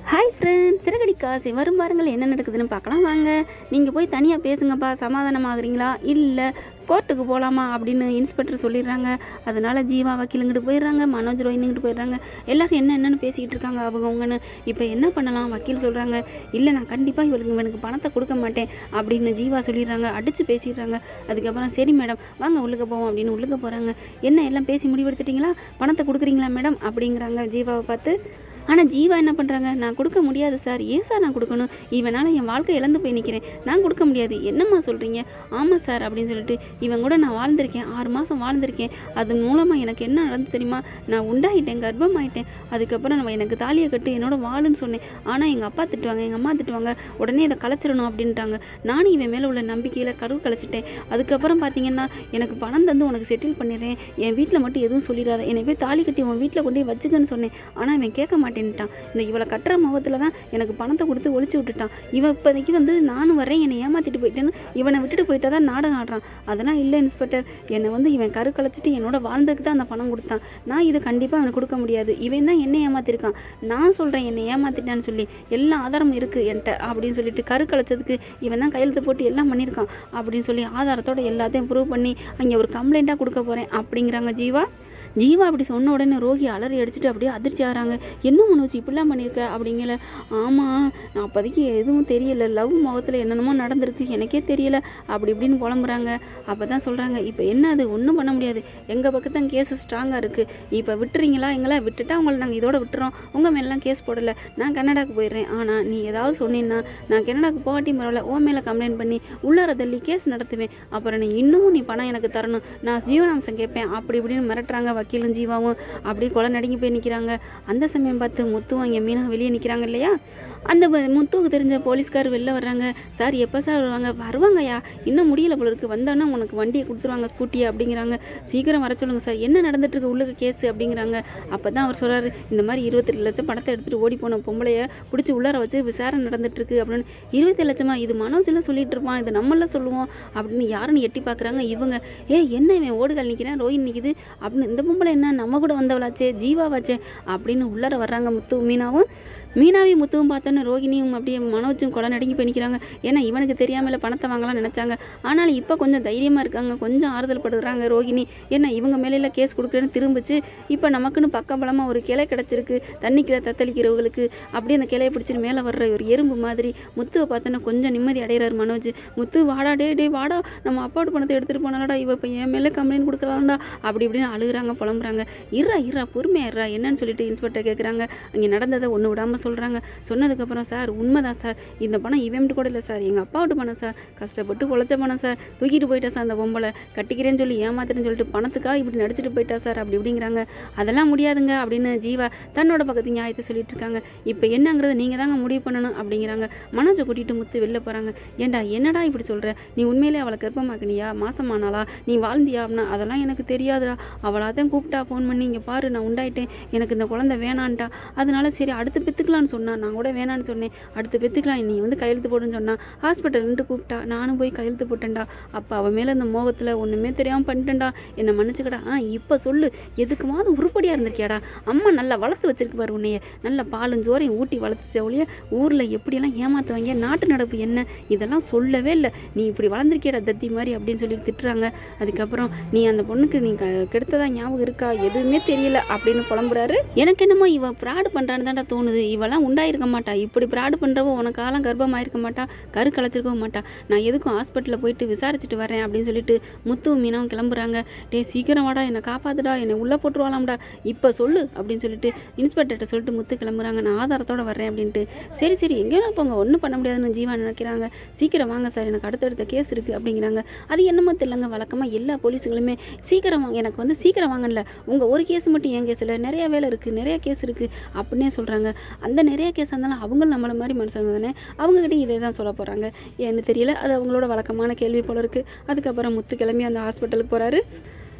hi friends சிறகடிக்கா சரி வரும் பாருங்கள் என்ன நடக்குதுன்னு பார்க்கலாம் வாங்க நீங்கள் போய் தனியாக பேசுங்கப்பா சமாதானம் ஆகுறீங்களா இல்லை கோர்ட்டுக்கு போகலாமா அப்படின்னு இன்ஸ்பெக்டர் சொல்லிடுறாங்க அதனால ஜீவா வக்கீலுங்கிட்டு போயிடுறாங்க மனோஜ் ரோஹினிங்கிட்டு போயிடுறாங்க எல்லாரும் என்ன என்னன்னு பேசிக்கிட்டு இருக்காங்க அவங்க அவங்கன்னு இப்போ என்ன பண்ணலாம் வக்கீல் சொல்கிறாங்க இல்லை நான் கண்டிப்பாக இவளுக்கு இவனுக்கு பணத்தை கொடுக்க மாட்டேன் அப்படின்னு ஜீவா சொல்லிடுறாங்க அடித்து பேசிடுறாங்க அதுக்கப்புறம் சரி மேடம் வாங்க உள்ளுக்க போவோம் அப்படின்னு உள்ளுக்க போகிறாங்க என்ன எல்லாம் பேசி முடிவெடுத்துட்டீங்களா பணத்தை கொடுக்குறீங்களா மேடம் அப்படிங்கிறாங்க ஜீவாவை பார்த்து ஆனால் ஜீவா என்ன பண்ணுறாங்க நான் கொடுக்க முடியாது சார் ஏன் சார் நான் கொடுக்கணும் இவனால் என் வாழ்க்கை இழந்து போய் நிற்கிறேன் நான் கொடுக்க முடியாது என்னம்மா சொல்கிறீங்க ஆமாம் சார் அப்படின்னு சொல்லிட்டு இவன் கூட நான் வாழ்ந்திருக்கேன் ஆறு மாதம் வாழ்ந்திருக்கேன் அது மூலமாக எனக்கு என்ன நடந்து தெரியுமா நான் உண்டாயிட்டேன் கர்ப்பமாயிட்டேன் அதுக்கப்புறம் நான் எனக்கு தாலியை கட்டு என்னோட வாளுன்னு சொன்னேன் ஆனால் எங்கள் அப்பா திட்டுவாங்க எங்கள் அம்மா திட்டுவாங்க உடனே இதை கலைச்சிடணும் அப்படின்ட்டாங்க நானும் இவன் மேலே உள்ள நம்பிக்கையில் கருவு கலைச்சிட்டேன் அதுக்கப்புறம் பார்த்தீங்கன்னா எனக்கு பணம் தந்து உனக்கு செட்டில் பண்ணிடுறேன் என் வீட்டில் மட்டும் எதுவும் சொல்லிடாத என்னை போய் தாலி கட்டி உன் வீட்டில் கொண்டு போய் வச்சுக்கன்னு சொன்னேன் ஆனால் இவன் கேட்க மாட்டேன்ட்டான் இந்த இவளை கட்டுற முகத்தில் தான் எனக்கு பணத்தை கொடுத்து ஒழிச்சு விட்டுட்டான் இவன் இப்போதைக்கு வந்து நானும் வரேன் என்னை ஏமாற்றிட்டு போயிட்டேன்னு இவனை விட்டுட்டு போயிட்டா தான் நாடகம் ஆடுறான் அதெல்லாம் இல்லை இன்ஸ்பெக்டர் என்னை வந்து இவன் கரு கலைச்சிட்டு என்னோட வாழ்ந்ததுக்கு தான் அந்த பணம் கொடுத்தான் நான் இது கண்டிப்பாக அவனுக்கு கொடுக்க முடியாது இவன் தான் என்னை ஏமாத்திருக்கான் நான் சொல்கிறேன் என்னை ஏமாத்திட்டான்னு சொல்லி எல்லா ஆதாரமும் இருக்குது என்கிட்ட அப்படின்னு சொல்லிட்டு கரு கலைச்சதுக்கு இவன் தான் கையெழுத்து போட்டு எல்லாம் பண்ணியிருக்கான் அப்படின்னு சொல்லி ஆதாரத்தோட எல்லாத்தையும் ப்ரூவ் பண்ணி அங்கே ஒரு கம்ப்ளைண்ட்டாக கொடுக்க போகிறேன் அப்படிங்கிறாங்க ஜீவா ஜீவா அப்படி சொன்ன உடனே ரோகி அலறி அடிச்சுட்டு அப்படியே அதிர்ச்சி ஆகிறாங்க என்ன மனோஜ் இப்படிலாம் பண்ணியிருக்க அப்படிங்கல ஆமாம் நான் அப்போதைக்கு எதுவும் தெரியல லவ் முகத்தில் என்னென்னமோ நடந்திருக்கு எனக்கே தெரியல அப்படி இப்படின்னு புலம்புறாங்க அப்போ தான் சொல்கிறாங்க இப்போ என்ன அது ஒன்றும் பண்ண முடியாது எங்கள் பக்கத்தான் கேஸ் ஸ்ட்ராங்காக இருக்குது இப்போ விட்டுறீங்களா எங்களை விட்டுட்டா உங்களை நாங்கள் இதோட விட்டுறோம் உங்கள் மேலாம் கேஸ் போடலை நான் கனடாக்கு போயிடுறேன் ஆனால் நீ ஏதாவது சொன்னீங்கன்னா நான் கனடாக்கு போகாட்டி பரவாயில்ல உன் மேலே கம்ப்ளைண்ட் பண்ணி உள்ளார தள்ளி கேஸ் நடத்துவேன் அப்புறம் நீ இன்னமும் நீ பணம் எனக்கு தரணும் நான் ஜீவனாம்சம் கேட்பேன் அப்படி இப்படின்னு மிரட்டுறாங்க வக்கீலும் ஜீவாவும் அப்படியே கொலை நடுங்கி போய் நிற்கிறாங்க அந்த சமயம் பார்த்து முத்துவும் அங்கே மீனா வெளியே நிற்கிறாங்க இல்லையா அந்த வ- முத்துவுக்கு தெரிஞ்ச போலீஸ்கார் வெளில வர்றாங்க சார் எப்போ சார் வருவாங்க வருவாங்கய்யா இன்னும் முடியல போல இருக்கு வந்தோன்னா உனக்கு வண்டியை கொடுத்துருவாங்க ஸ்கூட்டியை அப்படிங்கிறாங்க சீக்கிரம் வர சொல்லுங்க சார் என்ன நடந்துட்டு இருக்கு உள்ளுக்கு கேஸ் அப்படிங்கிறாங்க அப்போ தான் அவர் சொல்றாரு இந்த மாதிரி இருபத்தெட்டு லட்சம் பணத்தை எடுத்துகிட்டு ஓடி போன பொம்பளைய பிடிச்சி உள்ளார வச்சு விசாரணை நடந்துட்டு இருக்கு அப்படின்னு இருபத்தேழு லட்சமா இது மனோஜெல்லாம் சொல்லிட்டு இருப்பான் இது நம்மள சொல்லுவோம் அப்படின்னு யாருன்னு எட்டி பார்க்குறாங்க இவங்க ஏ என்ன இவன் ஓடுகள் நிற்கிறேன் ரோஹின் நிற்கிது அப்படின்னு இந்த பொம்பளை என்ன நம்ம கூட வந்தவளாச்சே ஜீவாவாச்சே அப்படின்னு உள்ளார வர்றாங்க முத்து மீனாவும் மீனாவையும் முத்துவும் பார்த்தோன்னு ரோகிணியும் அப்படியே மனோஜும் கொலை நடுங்கி போய் நிற்கிறாங்க ஏன்னா இவனுக்கு தெரியாமல் பணத்தை வாங்கலாம் நினச்சாங்க ஆனாலும் இப்போ கொஞ்சம் தைரியமாக இருக்காங்க கொஞ்சம் ஆறுதல் படுறாங்க ரோகிணி ஏன்னா இவங்க மேலே கேஸ் கொடுக்குறேன்னு திரும்பிச்சு இப்போ நமக்குன்னு பக்கபலமாக ஒரு கிளை கிடச்சிருக்கு தண்ணி கிளை தத்தளிக்கிறவங்களுக்கு அப்படியே அந்த கிளையை பிடிச்சிட்டு மேலே வர்ற ஒரு எறும்பு மாதிரி முத்துவை பார்த்தோன்னா கொஞ்சம் நிம்மதி அடைகிறார் மனோஜ் முத்து வாடா டே டே வாடா நம்ம அப்பாவோட பணத்தை எடுத்துகிட்டு போனாலடா இவ இப்போ என் மேலே கம்ப்ளைண்ட் கொடுக்குறாண்டா அப்படி இப்படின்னு அழுகுறாங்க புலம்புறாங்க இருறா இருறா பொறுமையா இருறா என்னன்னு சொல்லிட்டு இன்ஸ்பெக்டர் கேட்குறாங்க அங்கே நடந்ததை ஒன்று விடாமல் சொல்கிறாங்க சொன்னதுக்கப்புறம் சார் உண்மைதான் சார் இந்த பணம் இவன்ட்டு கூட இல்லை சார் எங்கள் அப்பாவோட பணம் சார் கஷ்டப்பட்டு பொழைச்ச பணம் சார் தூக்கிட்டு போயிட்டா சார் அந்த பொம்பளை கட்டிக்கிறேன்னு சொல்லி ஏமாத்துறேன்னு சொல்லிட்டு பணத்துக்காக இப்படி நடிச்சிட்டு போயிட்டா சார் அப்படி இப்படிங்கிறாங்க அதெல்லாம் முடியாதுங்க அப்படின்னு ஜீவா தன்னோட பக்கத்து நியாயத்தை சொல்லிட்டு இருக்காங்க இப்போ என்னங்கிறத நீங்கள் தாங்க முடிவு பண்ணணும் அப்படிங்கிறாங்க மனோஜை கூட்டிகிட்டு முத்து வெளில போகிறாங்க ஏன்டா என்னடா இப்படி சொல்கிற நீ உண்மையிலே அவளை கர்ப்பமாக்குனியா மாசமானாளா நீ வாழ்ந்தியா அப்படின்னா அதெல்லாம் எனக்கு தெரியாதுடா அவளாக தான் கூப்பிட்டா ஃபோன் பண்ணி இங்கே பாரு நான் உண்டாயிட்டேன் எனக்கு இந்த குழந்தை வேணான்ட்டா அதனால சரி அடுத்து பெற்றுக்கலான்னு சொன்னா நான் கூட வேணான்னு சொன்னேன் அடுத்து பெற்றுக்கலாம் நீ வந்து கையெழுத்து போடுன்னு சொன்னா ஹாஸ்பிட்டல் நின்று கூப்பிட்டா நானும் போய் கையெழுத்து போட்டேன்டா அப்போ அவள் மேலே இந்த மோகத்தில் ஒன்றுமே தெரியாமல் பண்ணிட்டேன்டா என்னை மன்னிச்சுக்கடா ஆ இப்போ சொல்லு எதுக்குமாவது உருப்படியாக இருந்திருக்கியாடா அம்மா நல்லா வளர்த்து வச்சிருக்கு பாரு உன்னைய நல்ல பாலும் ஜோரையும் ஊட்டி வளர்த்து ஒழிய ஊரில் எப்படியெல்லாம் ஏமாத்துவாங்க நாட்டு நடப்பு என்ன இதெல்லாம் சொல்லவே இல்லை நீ இப்படி வளர்ந்துருக்கியடா தத்தி மாதிரி அப்படின்னு சொல்லி திட்டுறாங்க அதுக்கப்புறம் நீ அந்த பொண்ணுக்கு நீ க- கெடுத்ததா ஞாபகம் இருக்கா எதுவுமே தெரியல அப்படின்னு புலம்புறாரு எனக்கு என்னமோ இவ ப்ராடு பண்ணுறான்னு தான்டா தோணுது இவெல்லாம் உண்டாயிருக்க மாட்டா இப்படி ப்ராடு பண்ணுறவோ உனக்காலம் கர்ப்பமாயிருக்க மாட்டா கரு கலைச்சிருக்கவும் மாட்டா நான் எதுக்கும் ஹாஸ்பிட்டலில் போயிட்டு விசாரிச்சுட்டு வரேன் அப்படின்னு சொல்லிட்டு முத்து மீனாவும் கிளம்புறாங்க டே சீக்கிரம் வாடா என்னை காப்பாத்துடா என்னை உள்ளே போட்டுருவாளாம்டா இப்போ சொல்லு அப்படின்னு சொல்லிட்டு இன்ஸ்பெக்டர்கிட்ட சொல்லிட்டு முத்து கிளம்புறாங்க நான் ஆதாரத்தோட வரேன் அப்படின்ட்டு சரி சரி எங்கேயும் போங்க ஒன்றும் பண்ண முடியாதுன்னு ஜீவா நினைக்கிறாங்க சீக்கிரம் வாங்க சார் எனக்கு அடுத்தடுத்த கேஸ் இருக்குது அப்படிங்கிறாங்க அது என்னமோ தெரியலங்க வழக்கமாக எல்லா போலீஸுங்களுமே சீக்கிரம் வாங்க எனக்கு வந்து சீக்கிரம் வாங்கல உங்கள் ஒரு கேஸ் மட்டும் என் கேஸ் இல்லை நிறைய வேலை இருக்குது நிறைய கேஸ் இருக்குது அப்படின்னே சொல்கிறாங்க அந்த நிறைய கேஸ் இருந்தாலும் அவங்களும் நம்மள மாதிரி மனுஷங்க தானே அவங்ககிட்ட இதே தான் சொல்ல போகிறாங்க ஏன்னு தெரியல அது அவங்களோட வழக்கமான கேள்வி போல இருக்குது அதுக்கப்புறம் முத்து கிளம்பி அந்த ஹாஸ்பிட்டலுக்கு போகிறாரு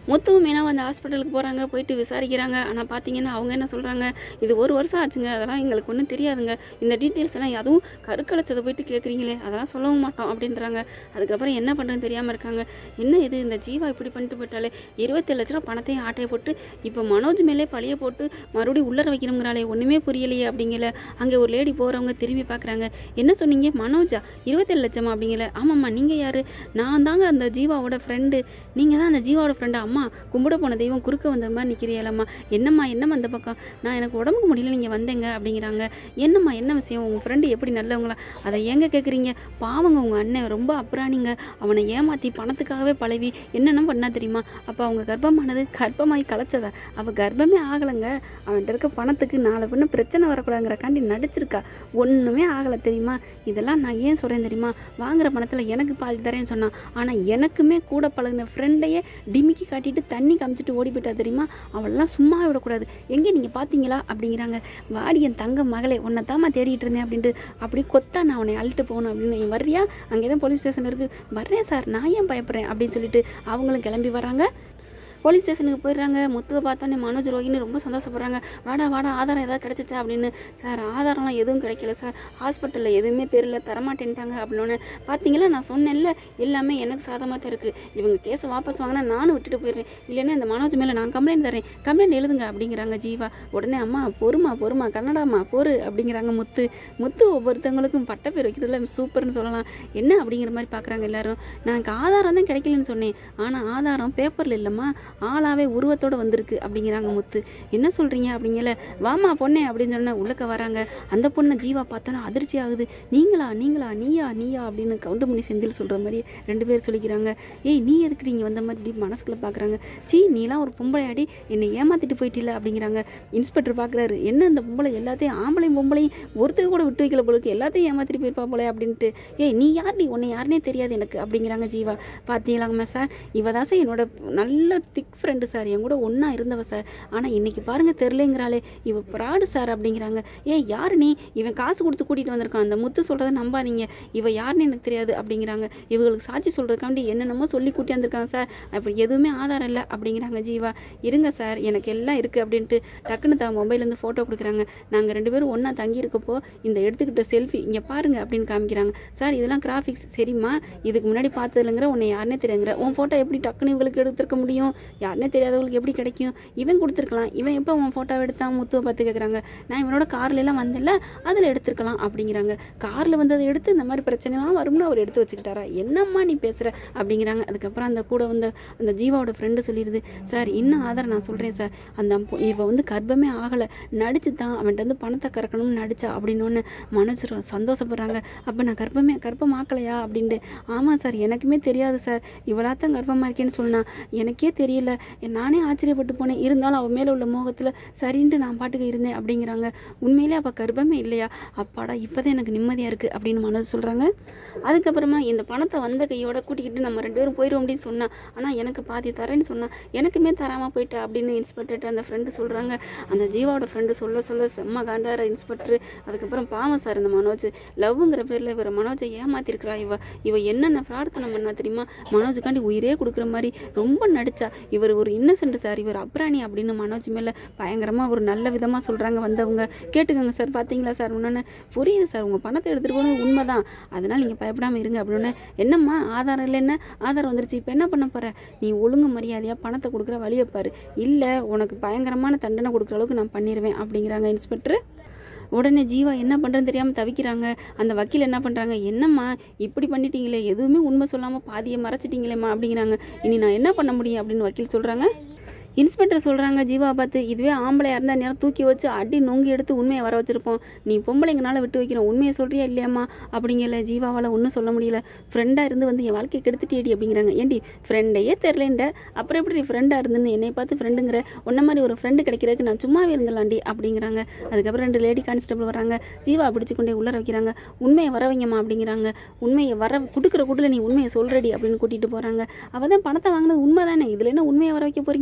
முத்துவும் மீனாவும் அந்த ஹாஸ்பிட்டலுக்கு போகிறாங்க போயிட்டு விசாரிக்கிறாங்க ஆனால் பார்த்தீங்கன்னா அவங்க என்ன சொல்கிறாங்க இது ஒரு வருஷம் ஆச்சுங்க அதெல்லாம் எங்களுக்கு ஒன்றும் தெரியாதுங்க இந்த டீட்டெயில்ஸ் எல்லாம் அதுவும் கருக்கலைச்சதை போயிட்டு கேட்குறீங்களே அதெல்லாம் சொல்லவும் மாட்டோம் அப்படின்றாங்க அதுக்கப்புறம் என்ன பண்ணுறதுன்னு தெரியாமல் இருக்காங்க என்ன இது இந்த ஜீவா இப்படி பண்ணிட்டு போயிட்டாலே இருபத்தேழு லட்ச ரூபா பணத்தையும் ஆட்டையை போட்டு இப்போ மனோஜ் மேலே பழிய போட்டு மறுபடியும் உள்ளர வைக்கணுங்கிறாளே ஒன்றுமே புரியலையே அப்படிங்கல அங்கே ஒரு லேடி போகிறவங்க திரும்பி பார்க்குறாங்க என்ன சொன்னீங்க மனோஜா இருபத்தேழு லட்சமா அப்படிங்கல ஆமாம்மா நீங்கள் யார் நான் தாங்க அந்த ஜீவாவோட ஃப்ரெண்டு நீங்கள் தான் அந்த ஜீவாவோட ஃப்ரெண்டு அம்மா கும்பிட போன தெய்வம் குறுக்க வந்த மாதிரி நிற்கிறீங்களம்மா என்னம்மா என்னம்மா அந்த பக்கம் நான் எனக்கு உடம்புக்கு முடியல நீங்கள் வந்தேங்க அப்படிங்கிறாங்க என்னம்மா என்ன விஷயம் உங்கள் ஃப்ரெண்டு எப்படி நல்லவங்களா அதை ஏங்க கேட்குறீங்க பாவங்க உங்கள் அண்ணன் ரொம்ப அப்புறானிங்க அவனை ஏமாற்றி பணத்துக்காகவே பழவி என்னென்ன பண்ணா தெரியுமா அப்போ அவங்க கர்ப்பமானது கர்ப்பமாகி கலைச்சதா அவள் கர்ப்பமே ஆகலைங்க அவன்கிட்ட இருக்க பணத்துக்கு நாலு பொண்ணு பிரச்சனை வரக்கூடாதுங்கிறக்காண்டி நடிச்சிருக்கா ஒன்றுமே ஆகலை தெரியுமா இதெல்லாம் நான் ஏன் சொல்கிறேன் தெரியுமா வாங்குற பணத்தில் எனக்கு பாதி தரேன்னு சொன்னான் ஆனால் எனக்குமே கூட பழகின ஃப்ரெண்டையே டிமிக்கி காட்டிட்டு தண்ணி காமிச்சிட்டு ஓடி போயிட்டா தெரியுமா அவளெல்லாம் சும்மா விடக்கூடாது எங்கே நீங்கள் பார்த்தீங்களா அப்படிங்கிறாங்க வாடி என் தங்க மகளே உன்னை தாம்மா தேடிட்டு இருந்தேன் அப்படின்ட்டு அப்படி கொத்தா நான் உன்னை அள்ளிட்டு போகணும் அப்படின்னு நீ வர்றியா அங்கே தான் போலீஸ் ஸ்டேஷன் இருக்குது வர்றேன் சார் நான் ஏன் பயப்படுறேன் அப்படின்னு சொல்லிட்டு அவங்களும் கிளம்பி வராங்க போலீஸ் ஸ்டேஷனுக்கு போயிடுறாங்க முத்துவை பார்த்தோன்னே மனோஜ் ரோஹினி ரொம்ப சந்தோஷப்படுறாங்க வாடா வாடா ஆதாரம் ஏதாவது கிடச்சிச்சா அப்படின்னு சார் ஆதாரம்லாம் எதுவும் கிடைக்கல சார் ஹாஸ்பிட்டலில் எதுவுமே தெரியல தரமாட்டேன்ட்டாங்க அப்படின்னு பார்த்தீங்களா நான் சொன்னேன்ல எல்லாமே எனக்கு சாதமாக தான் இருக்குது இவங்க கேஸை வாபஸ் வாங்கினா நானும் விட்டுட்டு போயிடுறேன் இல்லைன்னா இந்த மனோஜ் மேலே நான் கம்ப்ளைண்ட் தரேன் கம்ப்ளைண்ட் எழுதுங்க அப்படிங்கிறாங்க ஜீவா உடனே அம்மா பொறுமா பொறுமா கன்னடாம்மா பொறு அப்படிங்கிறாங்க முத்து முத்து ஒவ்வொருத்தவங்களுக்கும் பட்ட பேர் வைக்கிறதுல சூப்பர்னு சொல்லலாம் என்ன அப்படிங்கிற மாதிரி பார்க்குறாங்க எல்லாரும் எனக்கு ஆதாரம் தான் கிடைக்கலன்னு சொன்னேன் ஆனால் ஆதாரம் பேப்பரில் இல்லைம்மா ஆளாவே உருவத்தோட வந்திருக்கு அப்படிங்கிறாங்க முத்து என்ன சொல்கிறீங்க அப்படிங்கல வாமா பொண்ணே அப்படின்னு சொன்ன உள்ளக்க வராங்க அந்த பொண்ணை ஜீவா பார்த்தோன்னா அதிர்ச்சி ஆகுது நீங்களா நீங்களா நீயா நீயா அப்படின்னு கவுண்டமணி செந்தில் சொல்கிற மாதிரி ரெண்டு பேர் சொல்லிக்கிறாங்க ஏய் நீ எதுக்கு நீங்கள் வந்த மாதிரி deep மனசுக்குள்ள பார்க்குறாங்க சீ நீலாம் ஒரு பொம்பளையாடி என்னை ஏமாத்திட்டு போயிட்டில்ல அப்படிங்கிறாங்க இன்ஸ்பெக்டர் பார்க்குறாரு என்ன இந்த பொம்பளை எல்லாத்தையும் ஆம்பளையும் பொம்பளையும் ஒருத்தர் கூட விட்டு வைக்கல போலுக்கு எல்லாத்தையும் ஏமாத்திட்டு போயிருப்பா போல அப்படின்ட்டு ஏய் நீ யார்டி உன்னை யாருனே தெரியாது எனக்கு அப்படிங்கிறாங்க ஜீவா பார்த்தீங்களாங்கம்மா சார் இவ தான் சார் என்னோட நல்ல திக் ஃப்ரெண்டு சார் என் கூட ஒன்றா இருந்தவ சார் ஆனால் இன்னைக்கு பாருங்க தெரிலங்கிறாளே இவ ப்ராடு சார் அப்படிங்கிறாங்க ஏய் யார் நீ இவன் காசு கொடுத்து கூட்டிகிட்டு வந்திருக்கான் அந்த முத்து சொல்கிறத நம்பாதீங்க இவ யாருன்னு எனக்கு தெரியாது அப்படிங்கிறாங்க இவங்களுக்கு சாட்சி சொல்கிறதுக்காண்டி என்னென்னமோ சொல்லி கூட்டி வந்திருக்காங்க சார் அப்படி எதுவுமே ஆதாரம் இல்லை அப்படிங்கிறாங்க ஜீவா இருங்க சார் எனக்கு எல்லாம் இருக்குது அப்படின்ட்டு டக்குன்னு தான் மொபைல்லேருந்து ஃபோட்டோ கொடுக்குறாங்க நாங்கள் ரெண்டு பேரும் ஒன்றா தங்கி இருக்கப்போ இந்த எடுத்துக்கிட்ட செல்ஃபி இங்கே பாருங்க அப்படின்னு காமிக்கிறாங்க சார் இதெல்லாம் கிராஃபிக்ஸ் சரிம்மா இதுக்கு முன்னாடி பார்த்ததுலங்கிற உன்னை யாருனே தெரியுங்கிற உன் ஃபோட்டோ எப்படி டக்குன்னு இவங்களுக்கு எடுத்திருக்க முடியும் யாருனே தெரியாதவங்களுக்கு எப்படி கிடைக்கும் இவன் கொடுத்துருக்கலாம் இவன் எப்போ உன் ஃபோட்டோ எடுத்தான் முத்துவை பார்த்து கேட்குறாங்க நான் இவனோட கார்ல எல்லாம் வந்தேன்ல அதில் எடுத்திருக்கலாம் அப்படிங்கிறாங்க காரில் வந்ததை எடுத்து இந்த மாதிரி பிரச்சனைலாம் வரும்னு அவர் எடுத்து வச்சுக்கிட்டாரா என்னம்மா நீ பேசுகிற அப்படிங்கிறாங்க அதுக்கப்புறம் அந்த கூட வந்த அந்த ஜீவாவோட ஃப்ரெண்டு சொல்லிடுது சார் இன்னும் ஆதாரம் நான் சொல்கிறேன் சார் அந்த பொ- இவ வந்து கர்ப்பமே ஆகலை நடிச்சு தான் அவன்கிட்ட வந்து பணத்தை கறக்கணும்னு நடிச்சா அப்படின்னு ஒன்று மனசு ரொ- சந்தோஷப்படுறாங்க அப்போ நான் கர்ப்பமே கர்ப்பம் ஆக்கலையா அப்படின்ட்டு ஆமாம் சார் எனக்குமே தெரியாது சார் இவளாத்தான் கர்ப்பமாக இருக்கேன்னு சொன்னா எனக்கே தெரியல நானே ஆச்சரியப்பட்டு போனேன் இருந்தாலும் அவள் மேலே உள்ள மோகத்தில் சரின்ட்டு நான் பாட்டுக்கு இருந்தேன் அப்படிங்கிறாங்க உண்மையிலே அவள் கர்ப்பமே இல்லையா அப்பாடா இப்போதான் எனக்கு நிம்மதியாக இருக்குது அப்படின்னு மனசு சொல்கிறாங்க அதுக்கப்புறமா இந்த பணத்தை வந்த கையோட கூட்டிக்கிட்டு நம்ம ரெண்டு பேரும் போயிடும் அப்படின்னு சொன்னா ஆனால் எனக்கு பாதி தரேன்னு சொன்னா எனக்குமே தராமல் போயிட்டா அப்படின்னு இன்ஸ்பெக்டர்கிட்ட அந்த ஃப்ரெண்டு சொல்கிறாங்க அந்த ஜீவாவோட ஃப்ரெண்டு சொல்ல சொல்ல செம்ம காண்டார இன்ஸ்பெக்டர் அதுக்கப்புறம் பாவம் சார் இந்த மனோஜ் லவ்ங்கிற பேரில் இவரை மனோஜை ஏமாத்திருக்கிறா இவ இவ என்னென்ன பிரார்த்தனை பண்ணா தெரியுமா மனோஜுக்காண்டி உயிரே கொடுக்குற மாதிரி ரொம்ப நடிச்சா இவர் ஒரு இன்னசென்ட் சார் இவர் அப்ராணி அப்படின்னு மனோஜ் மேலே பயங்கரமாக ஒரு நல்ல விதமாக சொல்கிறாங்க வந்தவங்க கேட்டுக்கோங்க சார் பார்த்தீங்களா சார் ஒன்று புரியுது சார் உங்கள் பணத்தை எடுத்துகிட்டு போனது உண்மைதான் அதனால் நீங்கள் பயப்படாமல் இருங்க அப்படின்னு என்னம்மா ஆதாரம் இல்லை என்ன ஆதாரம் வந்துருச்சு இப்போ என்ன பண்ண போகிற நீ ஒழுங்கு மரியாதையாக பணத்தை கொடுக்குற வழியை பாரு இல்லை உனக்கு பயங்கரமான தண்டனை கொடுக்குற அளவுக்கு நான் பண்ணிடுவேன் அப்படிங்கிறாங்க இன்ஸ்பெக்டர் உடனே ஜீவா என்ன பண்ணுறதுன்னு தெரியாமல் தவிக்கிறாங்க அந்த வக்கீல் என்ன பண்ணுறாங்க என்னம்மா இப்படி பண்ணிட்டீங்களே எதுவுமே உண்மை சொல்லாமல் பாதியை மறைச்சிட்டீங்களேம்மா அப்படிங்கிறாங்க இனி நான் என்ன பண்ண முடியும் அப்படின்னு வக்கீல் சொல்கிறாங்க இன்ஸ்பெக்டர் சொல்கிறாங்க ஜீவா பார்த்து இதுவே ஆம்பளையாக இருந்தால் நேரம் தூக்கி வச்சு அடி நொங்கி எடுத்து உண்மையை வர வச்சிருப்போம் நீ பொம்பளைங்கனால விட்டு வைக்கிறோம் உண்மையை சொல்றியா இல்லையாம்மா அப்படிங்கல ஜீவாவால் ஒன்றும் சொல்ல முடியல ஃப்ரெண்டாக இருந்து வந்து என் வாழ்க்கையை கெடுத்துட்டேடி அப்படிங்கிறாங்க ஏண்டி ஃப்ரெண்டையே தெரிலண்ட அப்புறம் எப்படி ஃப்ரெண்டாக இருந்துன்னு என்னை பார்த்து ஃப்ரெண்டுங்கிற உன்ன மாதிரி ஒரு ஃப்ரெண்டு கிடைக்கிறதுக்கு நான் சும்மாவே இருந்தலாண்டி அப்படிங்கிறாங்க அதுக்கப்புறம் ரெண்டு லேடி கான்ஸ்டபிள் வராங்க ஜீவா பிடிச்சு கொண்டே உள்ளர வைக்கிறாங்க உண்மையை வர வைங்கம்மா அப்படிங்கிறாங்க உண்மையை வர கொடுக்குற கூட்டில் நீ உண்மையை சொல்றடி அப்படின்னு கூட்டிகிட்டு போகிறாங்க அவள் தான் பணத்தை வாங்கினது உண்மை தானே இதில் என்ன உண்மையை வர வைக்க போறீங்க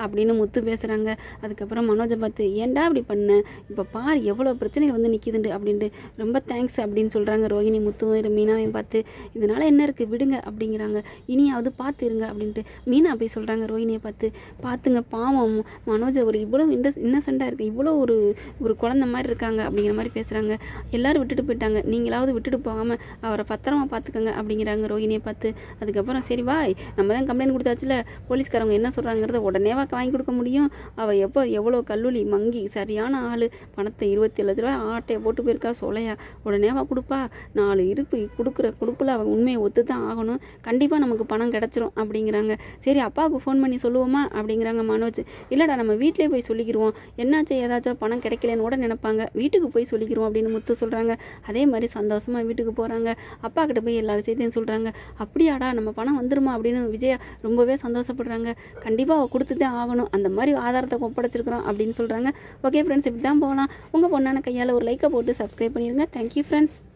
அப்படின்னு முத்து பேசுகிறாங்க அதுக்கப்புறம் மனோஜை பார்த்து ஏன்டா இப்படி பண்ண இப்போ பார் எவ்வளோ பிரச்சனைகள் வந்து நிற்கிதுண்டு அப்படின்ட்டு ரொம்ப தேங்க்ஸ் அப்படின்னு சொல்கிறாங்க ரோஹிணி முத்துவும் மீனாவையும் பார்த்து இதனால் என்ன இருக்குது விடுங்க அப்படிங்கிறாங்க இனியாவது பார்த்து இருங்க அப்படின்ட்டு மீனா போய் சொல்கிறாங்க ரோஹிணியை பார்த்து பார்த்துங்க பாவம் மனோஜ் ஒரு இவ்வளோ இன்டஸ் இன்னசென்ட்டாக இருக்குது இவ்வளோ ஒரு ஒரு குழந்தை மாதிரி இருக்காங்க அப்படிங்கிற மாதிரி பேசுகிறாங்க எல்லாரும் விட்டுட்டு போயிட்டாங்க நீங்களாவது விட்டுட்டு போகாமல் அவரை பத்திரமா பார்த்துக்கங்க அப்படிங்கிறாங்க ரோஹிணியை பார்த்து அதுக்கப்புறம் சரி வாய் நம்ம தான் கம்ப்ளைண்ட் கொடுத்தாச்சுல போலீஸ்காரங்க என்ன சொல்கிறாங்கிறத உடனேவா வாங்கி கொடுக்க முடியும் அவள் எப்போ எவ்வளோ கல்லூலி மங்கி சரியான ஆள் பணத்தை இருபத்தி லட்ச ரூபாய் ஆட்டையை போட்டு போயிருக்கா சொலையா உடனேவா கொடுப்பா நாலு இருப்பு கொடுக்குற கொடுப்புல அவள் உண்மையை ஒத்து தான் ஆகணும் கண்டிப்பாக நமக்கு பணம் கிடச்சிரும் அப்படிங்கிறாங்க சரி அப்பாவுக்கு ஃபோன் பண்ணி சொல்லுவோமா அப்படிங்கிறாங்க மனோஜ் இல்லைடா நம்ம வீட்டிலே போய் சொல்லிக்கிருவோம் என்னாச்சும் ஏதாச்சும் பணம் கிடைக்கலன்னு கூட நினைப்பாங்க வீட்டுக்கு போய் சொல்லிக்கிறோம் அப்படின்னு முத்து சொல்கிறாங்க அதே மாதிரி சந்தோஷமாக வீட்டுக்கு போகிறாங்க அப்பா கிட்ட போய் எல்லா விஷயத்தையும் சொல்கிறாங்க அப்படியாடா நம்ம பணம் வந்துருமா அப்படின்னு விஜயா ரொம்பவே சந்தோஷப்படுறாங்க கண்டிப்பாக அவள் கொடுத்துட்டே ஆகணும் அந்த மாதிரி ஆதாரத்தை ஒப்படைச்சிருக்கிறோம் அப்படின்னு சொல்கிறாங்க ஓகே ஃப்ரெண்ட்ஸ் இப்படி தான் போகலாம் உங்கள் பொண்ணான கையால் ஒரு லைக்கை போட்டு சப்ஸ்கிரைப் பண்ணிடுங்க தேங்க்யூ ஃப்ரெண்ட்ஸ்